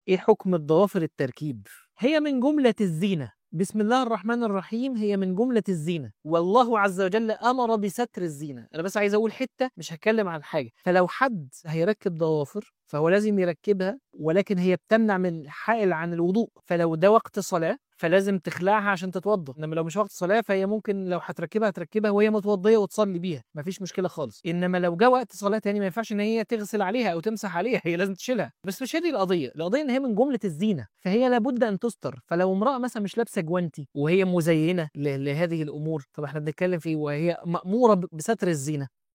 ايه حكم الضوافر التركيب هي من جملة الزينة بسم الله الرحمن الرحيم هي من جملة الزينة والله عز وجل أمر بستر الزينة أنا بس عايز أقول حتة مش هتكلم عن حاجة فلو حد هيركب ضوافر فهو لازم يركبها ولكن هي بتمنع من حائل عن الوضوء فلو ده وقت صلاة فلازم تخلعها عشان تتوضا انما لو مش وقت صلاه فهي ممكن لو هتركبها تركبها وهي متوضيه وتصلي بيها مفيش مشكله خالص انما لو جه وقت صلاه تاني ما ينفعش ان هي تغسل عليها او تمسح عليها هي لازم تشيلها بس مش هي دي القضيه القضيه ان هي من جمله الزينه فهي لابد ان تستر فلو امراه مثلا مش لابسه جوانتي وهي مزينه ل- لهذه الامور طب احنا بنتكلم في إيه؟ وهي ماموره ب- بستر الزينه